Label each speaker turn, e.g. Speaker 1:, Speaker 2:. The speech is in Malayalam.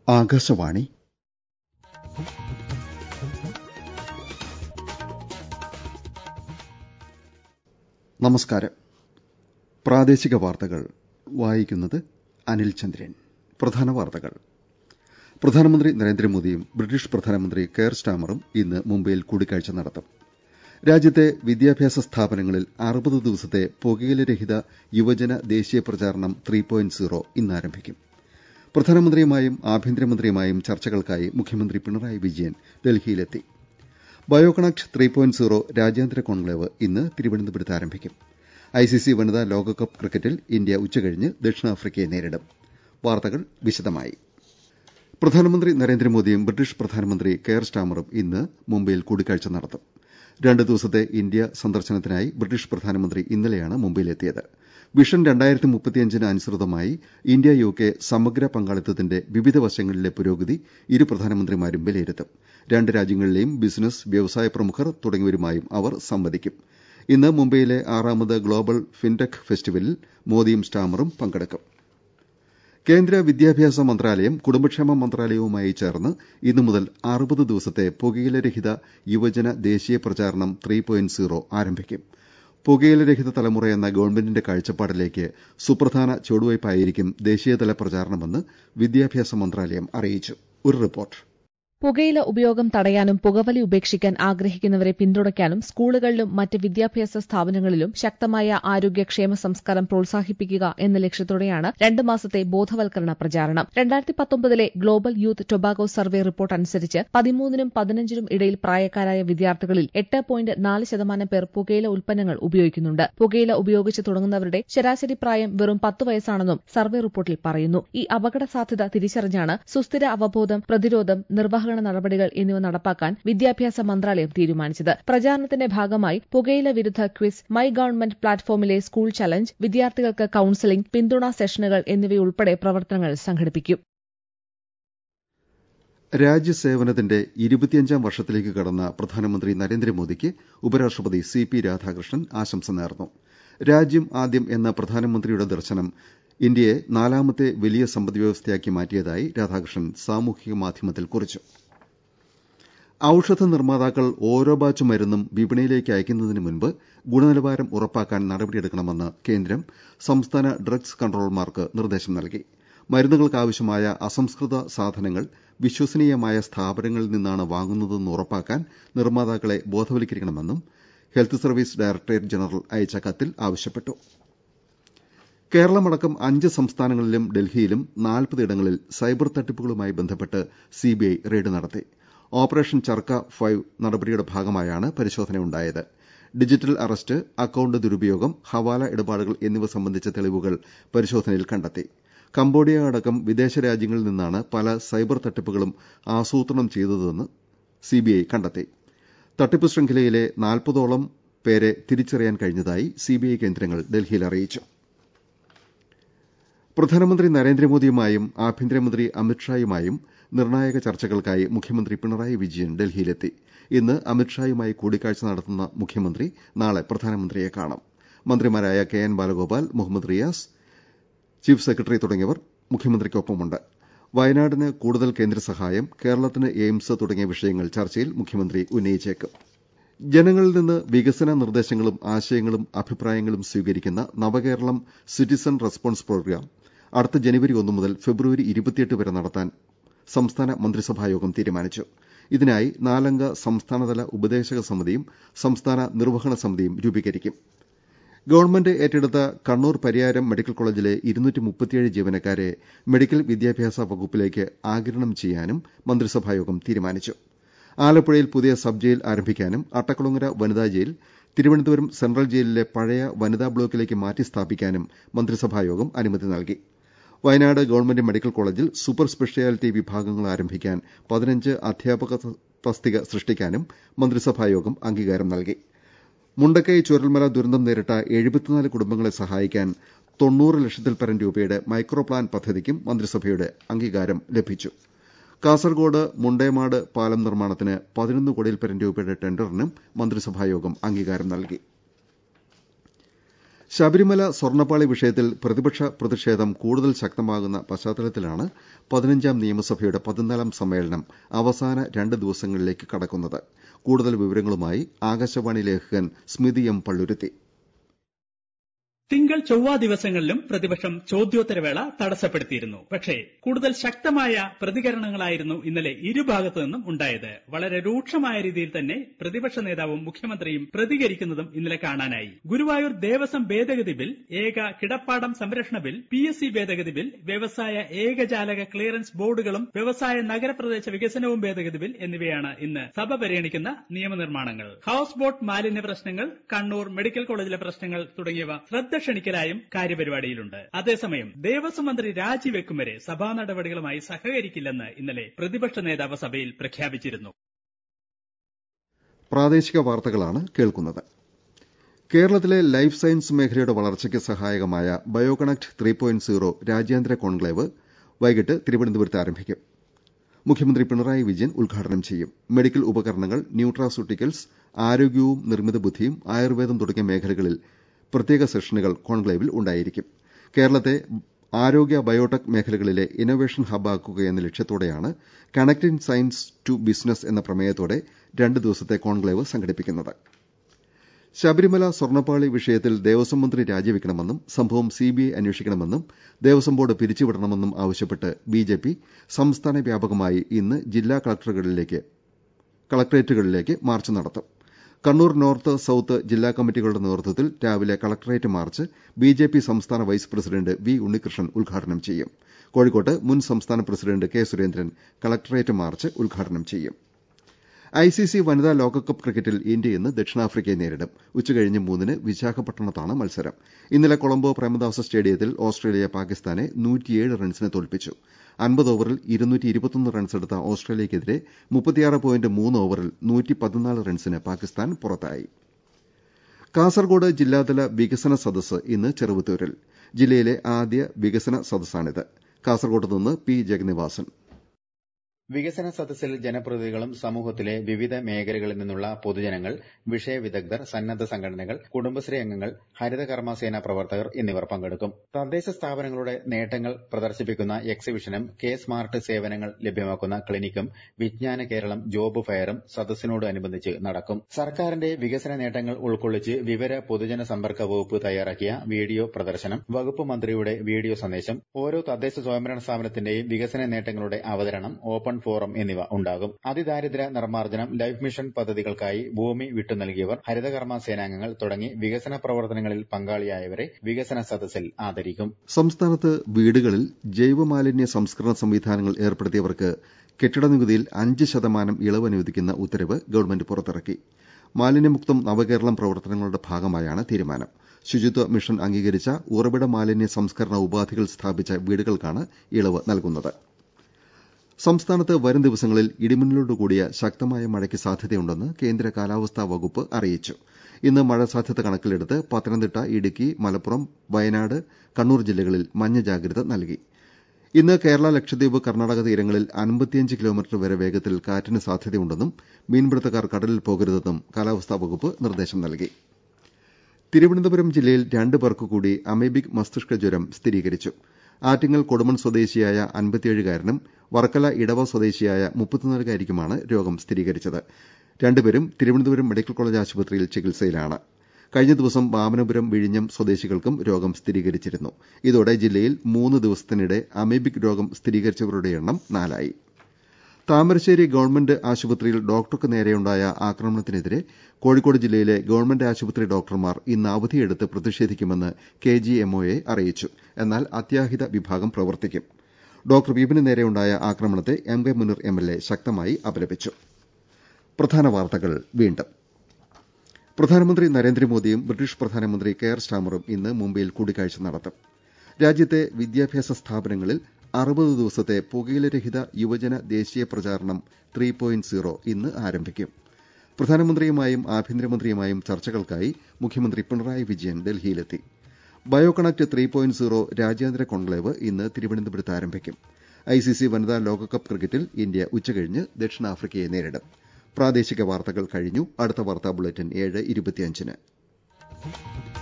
Speaker 1: ആകാശവാണി നമസ്കാരം പ്രാദേശിക വാർത്തകൾ വായിക്കുന്നത് അനിൽ ചന്ദ്രൻ പ്രധാന വാർത്തകൾ പ്രധാനമന്ത്രി നരേന്ദ്രമോദിയും ബ്രിട്ടീഷ് പ്രധാനമന്ത്രി കെയർ സ്റ്റാമറും ഇന്ന് മുംബൈയിൽ കൂടിക്കാഴ്ച നടത്തും രാജ്യത്തെ വിദ്യാഭ്യാസ സ്ഥാപനങ്ങളിൽ അറുപത് ദിവസത്തെ പുകയിലരഹിത യുവജന ദേശീയ പ്രചാരണം ത്രീ പോയിന്റ് സീറോ ഇന്ന് ആരംഭിക്കും പ്രധാനമന്ത്രിയുമായും ആഭ്യന്തരമന്ത്രിയുമായും ചർച്ചകൾക്കായി മുഖ്യമന്ത്രി പിണറായി വിജയൻ ഡൽഹിയിലെത്തി ബയോകണക്ട് ത്രീ പോയിന്റ് സീറോ രാജ്യാന്തര കോൺക്ലേവ് ഇന്ന് തിരുവനന്തപുരത്ത് ആരംഭിക്കും ഐസിസി വനിതാ ലോകകപ്പ് ക്രിക്കറ്റിൽ ഇന്ത്യ ഉച്ചകഴിഞ്ഞ് ദക്ഷിണാഫ്രിക്കയെ നേരിടും വാർത്തകൾ വിശദമായി പ്രധാനമന്ത്രി നരേന്ദ്രമോദിയും ബ്രിട്ടീഷ് പ്രധാനമന്ത്രി കെയർ സ്റ്റാമറും ഇന്ന് മുംബൈയിൽ കൂടിക്കാഴ്ച നടത്തും രണ്ട് ദിവസത്തെ ഇന്ത്യ സന്ദർശനത്തിനായി ബ്രിട്ടീഷ് പ്രധാനമന്ത്രി ഇന്നലെയാണ് മുംബൈയിലെത്തിയത് വിഷൻ രണ്ടായിരത്തി മുപ്പത്തിയഞ്ചിന് അനുസൃതമായി ഇന്ത്യ യു കെ സമഗ്ര പങ്കാളിത്തത്തിന്റെ വിവിധ വശങ്ങളിലെ പുരോഗതി ഇരു പ്രധാനമന്ത്രിമാരും വിലയിരുത്തും രണ്ട് രാജ്യങ്ങളിലെയും ബിസിനസ് വ്യവസായ പ്രമുഖർ തുടങ്ങിയവരുമായും അവർ സംവദിക്കും ഇന്ന് മുംബൈയിലെ ആറാമത് ഗ്ലോബൽ ഫിൻടെക് ഫെസ്റ്റിവലിൽ മോദിയും സ്റ്റാമറും പങ്കെടുക്കും കേന്ദ്ര വിദ്യാഭ്യാസ മന്ത്രാലയം കുടുംബക്ഷേമ മന്ത്രാലയവുമായി ചേർന്ന് ഇന്നു മുതൽ അറുപത് ദിവസത്തെ പുകയിലരഹിത യുവജന ദേശീയ പ്രചാരണം ത്രീ പോയിന്റ് സീറോ ആരംഭിക്കും പുകയിലരഹിത തലമുറ എന്ന ഗവൺമെന്റിന്റെ കാഴ്ചപ്പാടിലേക്ക് സുപ്രധാന ചുവടുവയ്പായിരിക്കും ദേശീയതല പ്രചാരണമെന്ന് വിദ്യാഭ്യാസ മന്ത്രാലയം അറിയിച്ചു ഒരു റിപ്പോർട്ട്
Speaker 2: പുകയില ഉപയോഗം തടയാനും പുകവലി ഉപേക്ഷിക്കാൻ ആഗ്രഹിക്കുന്നവരെ പിന്തുണയ്ക്കാനും സ്കൂളുകളിലും മറ്റ് വിദ്യാഭ്യാസ സ്ഥാപനങ്ങളിലും ശക്തമായ ആരോഗ്യക്ഷേമ സംസ്കാരം പ്രോത്സാഹിപ്പിക്കുക എന്ന ലക്ഷ്യത്തോടെയാണ് രണ്ട് മാസത്തെ ബോധവൽക്കരണ പ്രചാരണം രണ്ടായിരത്തി പത്തൊമ്പതിലെ global youth tobacco survey report അനുസരിച്ച് പതിമൂന്നിനും പതിനഞ്ചിനും ഇടയിൽ പ്രായക്കാരായ വിദ്യാർത്ഥികളിൽ എട്ട് പോയിന്റ് നാല് ശതമാനം പേർ പുകയില ഉൽപ്പന്നങ്ങൾ ഉപയോഗിക്കുന്നുണ്ട് പുകയില ഉപയോഗിച്ച് തുടങ്ങുന്നവരുടെ ശരാശരി പ്രായം വെറും പത്ത് വയസ്സാണെന്നും സർവേ റിപ്പോർട്ടിൽ പറയുന്നു ഈ അപകട സാധ്യത തിരിച്ചറിഞ്ഞാണ് സുസ്ഥിര അവബോധം പ്രതിരോധം നിർവഹണ നിർവഹണ നടപടികൾ എന്നിവ നടപ്പാക്കാൻ വിദ്യാഭ്യാസ മന്ത്രാലയം തീരുമാനിച്ചത് പ്രചാരണത്തിന്റെ ഭാഗമായി പുകയില വിരുദ്ധ ക്വിസ് മൈ ഗവൺമെന്റ് പ്ലാറ്റ്ഫോമിലെ സ്കൂൾ ചലഞ്ച് വിദ്യാർത്ഥികൾക്ക് കൌൺസിലിംഗ് പിന്തുണാ സെഷനുകൾ എന്നിവയുൾപ്പെടെ പ്രവർത്തനങ്ങൾ സംഘടിപ്പിക്കും
Speaker 1: രാജ്യസേവനത്തിന്റെ ഇരുപത്തിയഞ്ചാം വർഷത്തിലേക്ക് കടന്ന പ്രധാനമന്ത്രി നരേന്ദ്രമോദിക്ക് ഉപരാഷ്ട്രപതി സി പി രാധാകൃഷ്ണൻ ആശംസ നേർന്നു രാജ്യം ആദ്യം എന്ന പ്രധാനമന്ത്രിയുടെ ദർശനം ഇന്ത്യയെ നാലാമത്തെ വലിയ സമ്പദ്വ്യവസ്ഥയാക്കി മാറ്റിയതായി രാധാകൃഷ്ണൻ സാമൂഹിക മാധ്യമത്തിൽ കുറിച്ചു ഔഷധ നിർമ്മാതാക്കൾ ഓരോ ബാച്ച് മരുന്നും വിപണിയിലേക്ക് അയക്കുന്നതിന് മുൻപ് ഗുണനിലവാരം ഉറപ്പാക്കാൻ നടപടിയെടുക്കണമെന്ന് കേന്ദ്രം സംസ്ഥാന ഡ്രഗ്സ് കൺട്രോളർമാർക്ക് നിർദ്ദേശം നൽകി മരുന്നുകൾക്കാവശ്യമായ അസംസ്കൃത സാധനങ്ങൾ വിശ്വസനീയമായ സ്ഥാപനങ്ങളിൽ നിന്നാണ് വാങ്ങുന്നതെന്ന് ഉറപ്പാക്കാൻ നിർമ്മാതാക്കളെ ബോധവൽക്കരിക്കണമെന്നും ഹെൽത്ത് സർവീസ് ഡയറക്ടറേറ്റ് ജനറൽ അയച്ച കത്തിൽ ആവശ്യപ്പെട്ടു കേരളമടക്കം അഞ്ച് സംസ്ഥാനങ്ങളിലും ഡൽഹിയിലും നാൽപ്പതിടങ്ങളിൽ സൈബർ തട്ടിപ്പുകളുമായി ബന്ധപ്പെട്ട് സിബിഐ റെയ്ഡ് നടത്തി ഓപ്പറേഷൻ ചർക്ക ഫൈവ് നടപടിയുടെ ഭാഗമായാണ് പരിശോധനയുണ്ടായത് ഡിജിറ്റൽ അറസ്റ്റ് അക്കൌണ്ട് ദുരുപയോഗം ഹവാല ഇടപാടുകൾ എന്നിവ സംബന്ധിച്ച തെളിവുകൾ പരിശോധനയിൽ കണ്ടെത്തി കംബോഡിയ അടക്കം വിദേശ രാജ്യങ്ങളിൽ നിന്നാണ് പല സൈബർ തട്ടിപ്പുകളും ആസൂത്രണം ചെയ്തതെന്ന് സിബിഐ കണ്ടെത്തി തട്ടിപ്പ് ശൃംഖലയിലെ നാൽപ്പതോളം പേരെ തിരിച്ചറിയാൻ കഴിഞ്ഞതായി സിബിഐ കേന്ദ്രങ്ങൾ ഡൽഹിയിൽ അറിയിച്ചു പ്രധാനമന്ത്രി നരേന്ദ്രമോദിയുമായും ആഭ്യന്തരമന്ത്രി അമിത്ഷായുമായും നിർണായക ചർച്ചകൾക്കായി മുഖ്യമന്ത്രി പിണറായി വിജയൻ ഡൽഹിയിലെത്തി ഇന്ന് അമിത്ഷായുമായി കൂടിക്കാഴ്ച നടത്തുന്ന മുഖ്യമന്ത്രി നാളെ പ്രധാനമന്ത്രിയെ കാണും മന്ത്രിമാരായ K N Balagopal Muhammad Riyas chief secretary തുടങ്ങിയവർ മുഖ്യമന്ത്രിക്കൊപ്പമുണ്ട് വയനാടിന് കൂടുതൽ കേന്ദ്ര സഹായം കേരളത്തിന് എയിംസ് തുടങ്ങിയ വിഷയങ്ങൾ ചർച്ചയിൽ മുഖ്യമന്ത്രി ഉന്നയിച്ചേക്കും ജനങ്ങളിൽ നിന്ന് വികസന നിർദ്ദേശങ്ങളും ആശയങ്ങളും അഭിപ്രായങ്ങളും സ്വീകരിക്കുന്ന നവകേരളം സിറ്റിസൺ റെസ്പോൺസ് പ്രോഗ്രാം അടുത്ത ജനുവരി ഒന്ന് മുതൽ ഫെബ്രുവരി ഇരുപത്തിയെട്ട് വരെ നടത്താൻ സംസ്ഥാന മന്ത്രിസഭായോഗം തീരുമാനിച്ചു ഇതിനായി നാലംഗ സംസ്ഥാനതല ഉപദേശക സമിതിയും സംസ്ഥാന നിർവഹണ സമിതിയും രൂപീകരിക്കും ഗവൺമെന്റ് ഏറ്റെടുത്ത കണ്ണൂർ പരിയാരം മെഡിക്കൽ കോളേജിലെ ജീവനക്കാരെ മെഡിക്കൽ വിദ്യാഭ്യാസ വകുപ്പിലേക്ക് ആഗിരണം ചെയ്യാനും മന്ത്രിസഭായോഗം തീരുമാനിച്ചു ആലപ്പുഴയിൽ പുതിയ സബ് ജയിൽ ആരംഭിക്കാനും അട്ടക്കുളങ്ങര വനിതാ ജയിൽ തിരുവനന്തപുരം സെൻട്രൽ ജയിലിലെ പഴയ വനിതാ ബ്ലോക്കിലേക്ക് മാറ്റി സ്ഥാപിക്കാനും മന്ത്രിസഭായോഗം അനുമതി നൽകി വയനാട് ഗവൺമെന്റ് മെഡിക്കൽ കോളേജിൽ സൂപ്പർ സ്പെഷ്യാലിറ്റി വിഭാഗങ്ങൾ ആരംഭിക്കാൻ പതിനഞ്ച് അധ്യാപക തസ്തിക സൃഷ്ടിക്കാനും മന്ത്രിസഭായോഗം അംഗീകാരം നൽകി മുണ്ടക്കൈ ചുരൽമല ദുരന്തം നേരിട്ട എഴുപത്തിനാല് കുടുംബങ്ങളെ സഹായിക്കാൻ തൊണ്ണൂറ് ലക്ഷത്തിൽ പരം രൂപയുടെ മൈക്രോ പ്ലാൻ പദ്ധതിക്കും മന്ത്രിസഭയുടെ അംഗീകാരം ലഭിച്ചു കാസർകോട് മുണ്ടേമാട് പാലം നിർമ്മാണത്തിന് പതിനൊന്ന് കോടിയിൽ പരം രൂപയുടെ ടെൻഡറിനും മന്ത്രിസഭായോഗം അംഗീകാരം നൽകി ശബരിമല സ്വർണ്ണപ്പാളി വിഷയത്തിൽ പ്രതിപക്ഷ പ്രതിഷേധം കൂടുതൽ ശക്തമാകുന്ന പശ്ചാത്തലത്തിലാണ് പതിനഞ്ചാം നിയമസഭയുടെ പതിനാലാം സമ്മേളനം അവസാന രണ്ട് ദിവസങ്ങളിലേക്ക് കടക്കുന്നത് കൂടുതൽ വിവരങ്ങളുമായി ആകാശവാണി ലേഖകൻ സ്മിതി എം പള്ളുരുത്തി
Speaker 3: തിങ്കൾ ചൊവ്വ ദിവസങ്ങളിലും പ്രതിപക്ഷം ചോദ്യോത്തരവേള തടസ്സപ്പെടുത്തിയിരുന്നു പക്ഷേ കൂടുതൽ ശക്തമായ പ്രതികരണങ്ങളായിരുന്നു ഇന്നലെ ഇരുഭാഗത്തു നിന്നും ഉണ്ടായത് വളരെ രൂക്ഷമായ രീതിയിൽ തന്നെ പ്രതിപക്ഷ നേതാവും മുഖ്യമന്ത്രിയും പ്രതികരിക്കുന്നതും ഇന്നലെ കാണാനായി ഗുരുവായൂർ ദേവസ്വം ഭേദഗതി ബിൽ ഏക കിടപ്പാടം സംരക്ഷണ ബിൽ പി എസ് സി ഭേദഗതി ബിൽ വ്യവസായ ഏകജാലക ക്ലിയറൻസ് ബോർഡുകളും വ്യവസായ നഗരപ്രദേശ വികസനവും ഭേദഗതി ബിൽ എന്നിവയാണ് ഇന്ന് സഭ പരിഗണിക്കുന്ന നിയമനിർമ്മാണങ്ങൾ ഹൌസ് ബോട്ട് മാലിന്യ പ്രശ്നങ്ങൾ കണ്ണൂർ മെഡിക്കൽ കോളേജിലെ പ്രശ്നങ്ങൾ തുടങ്ങിയവ ശ്രദ്ധ ക്ഷണിക്കലായും കാര്യപരിപാടിയിലുണ്ട് അതേസമയം ദേവസ്വം മന്ത്രി രാജിവെക്കും വരെ സഭാ നടപടികളുമായി സഹകരിക്കില്ലെന്ന് ഇന്നലെ പ്രതിപക്ഷ നേതാവ് സഭയിൽ പ്രഖ്യാപിച്ചിരുന്നു
Speaker 1: പ്രാദേശിക വാർത്തകളാണ് കേൾക്കുന്നത് കേരളത്തിലെ ലൈഫ് സയൻസ് മേഖലയുടെ വളർച്ചയ്ക്ക് സഹായകമായ ബയോകണക്ട് ത്രീ പോയിന്റ് സീറോ രാജ്യാന്തര കോൺക്ലേവ് വൈകിട്ട് തിരുവനന്തപുരത്ത് ആരംഭിക്കും മുഖ്യമന്ത്രി പിണറായി വിജയൻ ഉദ്ഘാടനം ചെയ്യും മെഡിക്കൽ ഉപകരണങ്ങൾ ന്യൂട്രാസ്യൂട്ടിക്കൽസ് ആരോഗ്യവും നിർമ്മിത ബുദ്ധിയും ആയുർവേദം തുടങ്ങിയ മേഖലകളിൽ പ്രത്യേക സെഷനുകൾ കോൺക്ലേവിൽ ഉണ്ടായിരിക്കും കേരളത്തെ ആരോഗ്യ ബയോടെക് മേഖലകളിലെ ഇന്നൊവേഷൻ ഹബ്ബാക്കുകയെന്ന ലക്ഷ്യത്തോടെയാണ് കണക്ടിംഗ് സയൻസ് ടു ബിസിനസ് എന്ന പ്രമേയത്തോടെ രണ്ട് ദിവസത്തെ കോൺക്ലേവ് സംഘടിപ്പിക്കുന്നത് ശബരിമല സ്വർണ്ണപ്പാളി വിഷയത്തിൽ ദേവസ്വം മന്ത്രി രാജിവെക്കണമെന്നും സംഭവം സിബിഐ അന്വേഷിക്കണമെന്നും ദേവസ്വം ബോർഡ് പിരിച്ചുവിടണമെന്നും ആവശ്യപ്പെട്ട് ബിജെപി സംസ്ഥാന വ്യാപകമായി ഇന്ന് ജില്ലാ കളക്ടറേറ്റുകളിലേക്ക് മാർച്ച് നടത്തും കണ്ണൂർ നോർത്ത് സൌത്ത് ജില്ലാ കമ്മിറ്റികളുടെ നേതൃത്വത്തിൽ രാവിലെ കളക്ടറേറ്റ് മാർച്ച് ബിജെപി സംസ്ഥാന വൈസ് പ്രസിഡന്റ് വി ഉണ്ണികൃഷ്ണൻ ഉദ്ഘാടനം ചെയ്യും കോഴിക്കോട്ട് മുൻ സംസ്ഥാന president K Surendran collectorate march ഉദ്ഘാടനം ചെയ്യും ഐസിസി വനിതാ ലോകകപ്പ് ക്രിക്കറ്റിൽ ഇന്ത്യ ഇന്ന് ദക്ഷിണാഫ്രിക്കയെ നേരിടും ഉച്ചകഴിഞ്ഞ് മൂന്നിന് വിശാഖപട്ടണത്താണ് മത്സരം ഇന്നലെ കൊളംബോ പ്രേമദാസ സ്റ്റേഡിയത്തിൽ ഓസ്ട്രേലിയ പാകിസ്ഥാനെ റൺസിന് തോൽപ്പിച്ചു അൻപത് ഓവറിൽ റൺസെടുത്ത ഓസ്ട്രേലിയക്കെതിരെ ഓവറിൽ റൺസിന് പാകിസ്ഥാൻ പുറത്തായി കാസർകോട് ജില്ലാതല വികസന സദസ്സ് ഇന്ന് ചെറുവത്തൂരിൽ ജില്ലയിലെ ആദ്യ വികസന സദസ്സാണിത് കാസർകോട്ട് നിന്ന് പി ജഗന്നിവാസൻ
Speaker 4: വികസന സദസ്സിൽ ജനപ്രതിനിധികളും സമൂഹത്തിലെ വിവിധ മേഖലകളിൽ നിന്നുള്ള പൊതുജനങ്ങൾ വിഷയവിദഗ്ധർ സന്നദ്ധ സംഘടനകൾ കുടുംബശ്രീ അംഗങ്ങൾ ഹരിത കർമ്മസേന പ്രവർത്തകർ എന്നിവർ പങ്കെടുക്കും തദ്ദേശ സ്ഥാപനങ്ങളുടെ നേട്ടങ്ങൾ പ്രദർശിപ്പിക്കുന്ന എക്സിബിഷനും കെ സ്മാർട്ട് സേവനങ്ങൾ ലഭ്യമാക്കുന്ന ക്ലിനിക്കും വിജ്ഞാന കേരളം ജോബ് ഫെയറും സദസ്സിനോടനുബന്ധിച്ച് നടക്കും സർക്കാരിന്റെ വികസന നേട്ടങ്ങൾ ഉൾക്കൊള്ളിച്ച് വിവര പൊതുജന സമ്പർക്ക വകുപ്പ് തയ്യാറാക്കിയ വീഡിയോ പ്രദർശനം വകുപ്പ് മന്ത്രിയുടെ വീഡിയോ സന്ദേശം ഓരോ തദ്ദേശ സ്വയംഭരണ സ്ഥാപനത്തിന്റെയും വികസന നേട്ടങ്ങളുടെ അവതരണം ഓപ്പൺ ഫോറം എന്നിവ ഉണ്ടാകും അതിദാരിദ്ര്യ നിർമ്മാർജ്ജനം ലൈഫ് മിഷൻ പദ്ധതികൾക്കായി ഭൂമി വിട്ടു നൽകിയവർ ഹരിതകർമ്മ സേനാംഗങ്ങൾ തുടങ്ങി വികസന പ്രവർത്തനങ്ങളിൽ പങ്കാളിയായവരെ വികസന സദസ്സിൽ ആദരിക്കും
Speaker 1: സംസ്ഥാനത്ത് വീടുകളിൽ ജൈവമാലിന്യ സംസ്കരണ സംവിധാനങ്ങൾ ഏർപ്പെടുത്തിയവർക്ക് കെട്ടിട നികുതിയിൽ അഞ്ച് ശതമാനം ഇളവ് അനുവദിക്കുന്ന ഉത്തരവ് ഗവൺമെന്റ് പുറത്തിറക്കി മാലിന്യമുക്തം നവകേരളം പ്രവർത്തനങ്ങളുടെ ഭാഗമായാണ് തീരുമാനം ശുചിത്വ മിഷൻ അംഗീകരിച്ച ഉറവിട മാലിന്യ സംസ്കരണ ഉപാധികൾ സ്ഥാപിച്ച വീടുകൾക്കാണ് ഇളവ് നൽകുന്നത് സംസ്ഥാനത്ത് വരും ദിവസങ്ങളിൽ ഇടിമിന്നലോടുകൂടിയ ശക്തമായ മഴയ്ക്ക് സാധ്യതയുണ്ടെന്ന് കേന്ദ്ര കാലാവസ്ഥാ വകുപ്പ് അറിയിച്ചു ഇന്ന് മഴ സാധ്യത കണക്കിലെടുത്ത് പത്തനംതിട്ട ഇടുക്കി മലപ്പുറം വയനാട് കണ്ണൂർ ജില്ലകളിൽ മഞ്ഞ ജാഗ്രത നൽകി ഇന്ന് കേരള ലക്ഷദ്വീപ് കർണാടക തീരങ്ങളിൽ അൻപത്തിയഞ്ച് കിലോമീറ്റർ വരെ വേഗത്തിൽ കാറ്റിന് സാധ്യതയുണ്ടെന്നും മീൻപിടുത്തക്കാർ കടലിൽ പോകരുതെന്നും കാലാവസ്ഥാ വകുപ്പ് നിർദ്ദേശം നൽകി തിരുവനന്തപുരം ജില്ലയിൽ രണ്ട് പേർക്ക് കൂടി അമേബിക് മസ്തിഷ്ക ജ്വരം സ്ഥിരീകരിച്ചു ആറ്റിങ്ങൽ കൊടുമൺ സ്വദേശിയായ അൻപത്തിയേഴുകാരനും വർക്കല ഇടവ സ്വദേശിയായ മുപ്പത്തിനാലുകാരിക്കുമാണ് രോഗം സ്ഥിരീകരിച്ചത് രണ്ടുപേരും തിരുവനന്തപുരം മെഡിക്കൽ കോളേജ് ആശുപത്രിയിൽ ചികിത്സയിലാണ് കഴിഞ്ഞ ദിവസം വാമനപുരം വിഴിഞ്ഞം സ്വദേശികൾക്കും രോഗം സ്ഥിരീകരിച്ചിരുന്നു ഇതോടെ ജില്ലയിൽ മൂന്ന് ദിവസത്തിനിടെ അമേബിക് രോഗം സ്ഥിരീകരിച്ചവരുടെ എണ്ണം നാലായി താമരശ്ശേരി ഗവൺമെന്റ് ആശുപത്രിയിൽ ഡോക്ടർക്ക് നേരെയുണ്ടായ ആക്രമണത്തിനെതിരെ കോഴിക്കോട് ജില്ലയിലെ ഗവൺമെന്റ് ആശുപത്രി ഡോക്ടർമാർ ഇന്ന് അവധിയെടുത്ത് പ്രതിഷേധിക്കുമെന്ന് കെ ജി എംഒയെ അറിയിച്ചു എന്നാൽ അത്യാഹിത വിഭാഗം പ്രവർത്തിക്കും ഡോക്ടർ വിപിന് നേരെയുണ്ടായ ആക്രമണത്തെ എം കെ മുനീർ എംഎൽഎ ശക്തമായി അപലപിച്ചു പ്രധാന വാർത്തകൾ വീണ്ടും പ്രധാനമന്ത്രി നരേന്ദ്രമോദിയും ബ്രിട്ടീഷ് പ്രധാനമന്ത്രി കെയർ സ്റ്റാമറും ഇന്ന് മുംബൈയിൽ കൂടിക്കാഴ്ച നടത്തും രാജ്യത്തെ വിദ്യാഭ്യാസ സ്ഥാപനങ്ങളിൽ അറുപത് ദിവസത്തെ പുകയിലരഹിത യുവജന ദേശീയ പ്രചാരണം ത്രീ പോയിന്റ് സീറോ ഇന്ന് ആരംഭിക്കും പ്രധാനമന്ത്രിയുമായും ആഭ്യന്തരമന്ത്രിയുമായും ചർച്ചകൾക്കായി മുഖ്യമന്ത്രി പിണറായി വിജയൻ ഡൽഹിയിലെത്തി ബയോകണക്ട് ത്രീ പോയിന്റ് സീറോ രാജ്യാന്തര കോൺക്ലേവ് ഇന്ന് തിരുവനന്തപുരത്ത് ആരംഭിക്കും ഐസിസി വനിതാ ലോകകപ്പ് ക്രിക്കറ്റിൽ ഇന്ത്യ ഉച്ചകഴിഞ്ഞ് ദക്ഷിണാഫ്രിക്കയെ നേരിടും പ്രാദേശിക വാർത്തകൾ കഴിഞ്ഞു അടുത്ത വാർത്താ ബുള്ളറ്റിൻ ഏഴ് ഇരുപത്തിയഞ്ചിന്